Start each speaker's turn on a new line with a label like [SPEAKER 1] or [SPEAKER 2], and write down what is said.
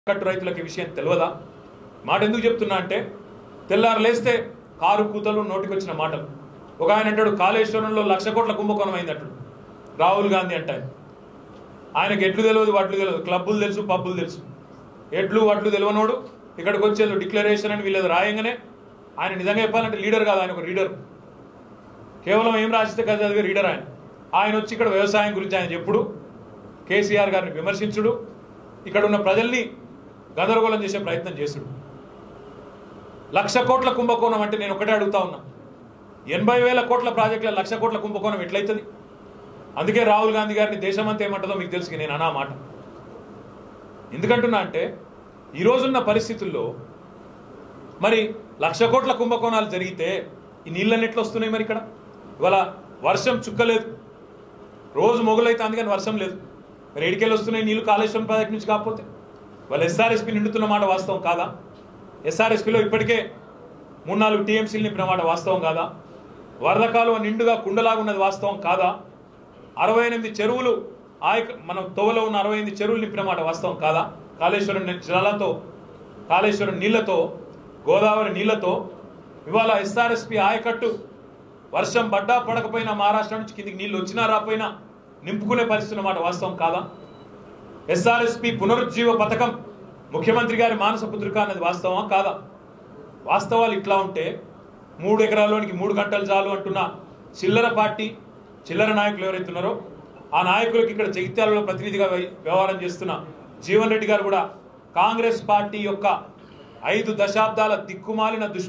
[SPEAKER 1] కట్టు రైతులకు ఈ విషయం తెలియదా మాట ఎందుకు చెప్తున్నా అంటే తెల్లారు లేస్తే కారు కూతలు నోటికొచ్చిన మాటలు ఒక ఆయన అంటాడు కాళేశ్వరంలో లక్ష కోట్ల కుంభకోణం అయింది అంటాడు రాహుల్ గాంధీ అంటాడు ఆయనకి ఎట్లు తెలియదు వడ్లు తెలియదు క్లబ్బులు తెలుసు పబ్బులు తెలుసు ఎట్లు వడ్లు తెలియనోడు ఇక్కడికి వచ్చేది డిక్లరేషన్ అని వీళ్ళది రాయంగానే ఆయన నిజంగా చెప్పాలంటే లీడర్ కాదు ఆయన ఒక లీడర్ కేవలం ఏం రాసిస్తే కదా చదివే రీడర్ ఆయన ఆయన వచ్చి ఇక్కడ వ్యవసాయం గురించి ఆయన చెప్పుడు కేసీఆర్ గారిని విమర్శించుడు ఇక్కడ ఉన్న ప్రజల్ని గందరగోళం చేసే ప్రయత్నం చేసుడు లక్ష కోట్ల కుంభకోణం అంటే నేను ఒకటే అడుగుతా ఉన్నా ఎనభై వేల కోట్ల ప్రాజెక్టుల లక్ష కోట్ల కుంభకోణం ఎట్లయితుంది అందుకే రాహుల్ గాంధీ గారిని దేశమంతా ఏమంటుందో మీకు తెలుసు నేను అనా మాట ఎందుకంటున్నా అంటే ఈ రోజున్న పరిస్థితుల్లో మరి లక్ష కోట్ల కుంభకోణాలు జరిగితే ఈ నీళ్ళని ఎట్లా వస్తున్నాయి మరి ఇక్కడ ఇవాళ వర్షం చుక్కలేదు రోజు మొగులైతే అందుకని వర్షం లేదు మరి ఎడికెళ్ళి వస్తున్నాయి నీళ్లు కాళేశ్వరం ప్రాజెక్ట్ నుంచి కాకపోతే వాళ్ళు ఎస్ఆర్ఎస్పీ నిండుతున్న మాట వాస్తవం కాదా ఎస్ఆర్ఎస్పీలో ఇప్పటికే మూడు నాలుగు టీఎంసీలు నింపిన మాట వాస్తవం కాదా వరద కాలువ నిండుగా కుండలాగున్నది వాస్తవం కాదా అరవై ఎనిమిది చెరువులు ఆయక మన తోవలో ఉన్న అరవై ఎనిమిది చెరువులు నింపిన మాట వాస్తవం కాదా కాళేశ్వరం ని- జలాలతో కాళేశ్వరం నీళ్లతో గోదావరి నీళ్లతో ఇవాళ ఎస్ఆర్ఎస్పి ఆయకట్టు వర్షం పడ్డా పడకపోయినా మహారాష్ట్ర నుంచి కిందికి నీళ్లు వచ్చినా రాపోయినా నింపుకునే పరిస్థితి ఉన్నమాట వాస్తవం కాదా ఎస్ఆర్ఎస్పి పునరుజ్జీవ పథకం ముఖ్యమంత్రి గారి మానస పుత్రిక అన్నది వాస్తవమా కాదా వాస్తవాలు ఇట్లా ఉంటే మూడు ఎకరాల్లోనికి మూడు గంటలు చాలు అంటున్న చిల్లర పార్టీ చిల్లర నాయకులు ఎవరైతే ఉన్నారో ఆ నాయకులకు ఇక్కడ జగిత్యాలలో ప్రతినిధిగా వ్య- వ్యవహారం చేస్తున్న జీవన్ రెడ్డి గారు కూడా కాంగ్రెస్ పార్టీ యొక్క ఐదు దశాబ్దాల దిక్కుమాలిన దుష్